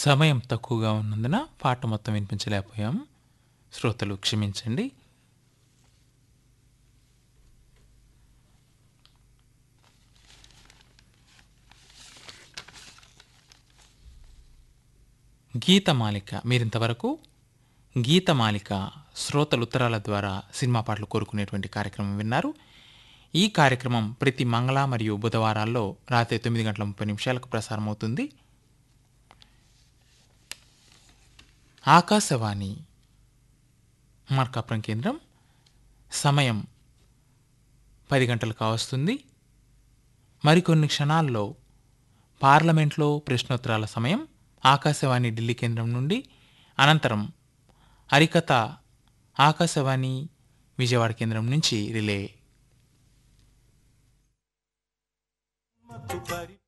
సమయం తక్కువగా ఉన్నందున పాట మొత్తం వినిపించలేకపోయాం శ్రోతలు క్షమించండి గీతమాలిక మీరింతవరకు గీతమాలిక శ్రోతలు ఉత్తరాల ద్వారా సినిమా పాటలు కోరుకునేటువంటి కార్యక్రమం విన్నారు ఈ కార్యక్రమం ప్రతి మంగళ మరియు బుధవారాల్లో రాత్రి తొమ్మిది గంటల ముప్పై నిమిషాలకు ప్రసారం అవుతుంది ఆకాశవాణి మార్కాపురం కేంద్రం సమయం పది గంటలు కావస్తుంది మరికొన్ని క్షణాల్లో పార్లమెంట్లో ప్రశ్నోత్తరాల సమయం ఆకాశవాణి ఢిల్లీ కేంద్రం నుండి అనంతరం హరికథ ఆకాశవాణి విజయవాడ కేంద్రం నుంచి రిలే మత్తు పరి